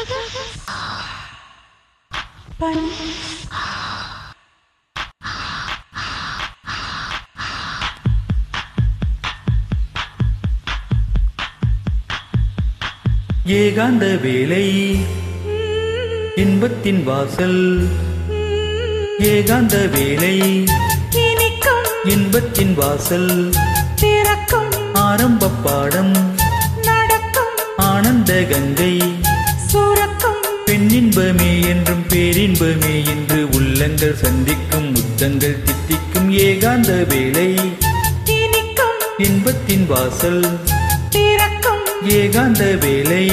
பனி ஏகாந்த வேலை இன்பத்தின் வாசல் ஏகாந்த வேலை இனிக்கும் இன்பத்தின் வாசல் திறக்கும் ஆரம்ப பாடம் நடக்கும் ஆனந்த கங்கை சுரக்கும் பெண்ணின்பமே என்றும் பேரின்பமே என்று உள்ளங்கள் சந்திக்கும் முத்தங்கள் தித்திக்கும் ஏகாந்த வேலை இனிக்கும் இன்பத்தின் வாசல் திறக்கும் ஏகாந்த வேலை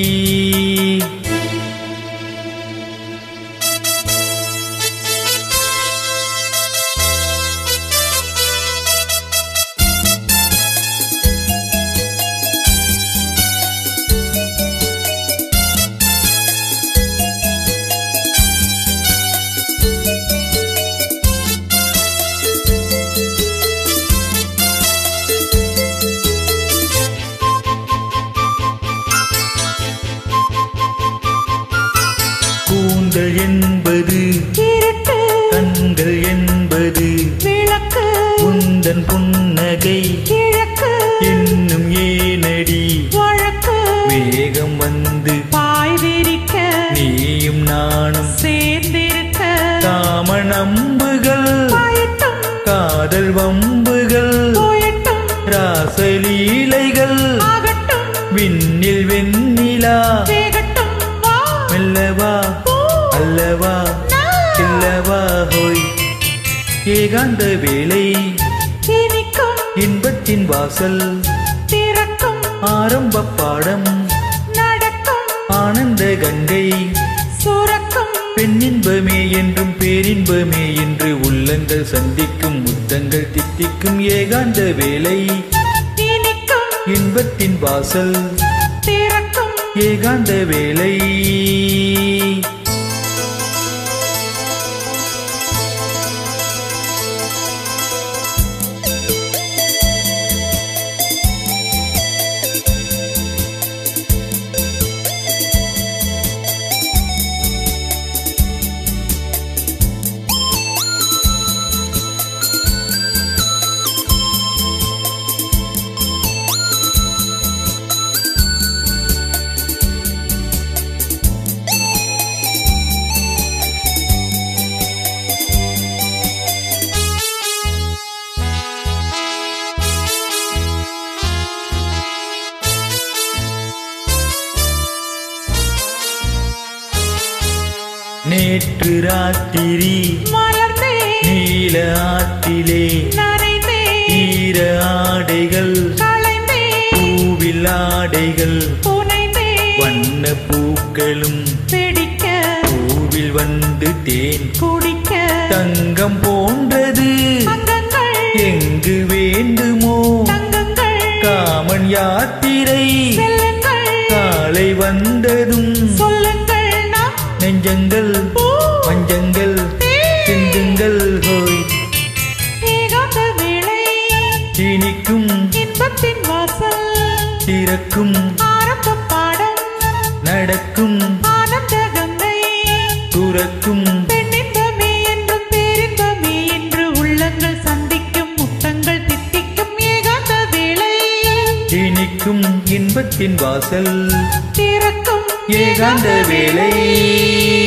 கூந்தல் என்பது இருட்டு கண்கள் என்பது விளக்கு உந்தன் புன்னகை கிழக்கு இன்னும் ஏனடி வழக்கு வேகம் வந்து பாய் விரிக்க நீயும் நானும் சேர்ந்திருக்க காமன் அம்புகள் பாயட்டும் காதல் வம்புகள் போயட்டும் ராசலீலைகள் ஆகட்டும் விண்ணில் வெண்ணிலா வேகட்டும் வா மெல்லவா அல்லவா இல்லவா ஹோய் ஏகாந்த வேலை இனிக்கும் இன்பத்தின் வாசல் திறக்கும் ஆரம்ப பாடம் நடக்கும் ஆனந்த கங்கை சுரக்கும் பெண்ணின்பமே என்றும் பேரின்பமே என்று உள்ளங்கள் சந்திக்கும் முத்தங்கள் தித்திக்கும் ஏகாந்த வேலை இனிக்கும் இன்பத்தின் வாசல் திறக்கும் ஏகாந்த வேலை நேற்று ராத்திரி மலர்ந்தே நீல ஆற்றிலே நனைந்தே ஈர ஆடைகள் களைந்தே பூவில் ஆடைகள் புனைந்தே வண்ண பூக்களும் பிடிக்க பூவில் வந்து தேன் குடிக்க தங்கம் போன்றது அங்கங்கள் எங்கு வேண்டுமோ தங்கங்கள் காமன் யாத்திரை செல்லுங்கள் காலை வந்ததும் சொல்லுங்கள் நாம் நெஞ்சங்கள் மஞ்சங்கள் சிந்துங்கள் ஹோய் ஏகாந்த வேளை இனிக்கும் இன்பத்தின் வாசல் திறக்கும் ஆரம்ப பாடம் நடக்கும் ஆனந்த கங்கை துறக்கும் பெண்ணின்பமே என்றும் பேரின்பமே என்று உள்ளங்கள் சந்திக்கும் முத்தங்கள் தித்திக்கும் ஏகாந்த வேளை இனிக்கும் இன்பத்தின் வாசல் திறக்கும் ஏகாந்த வேலை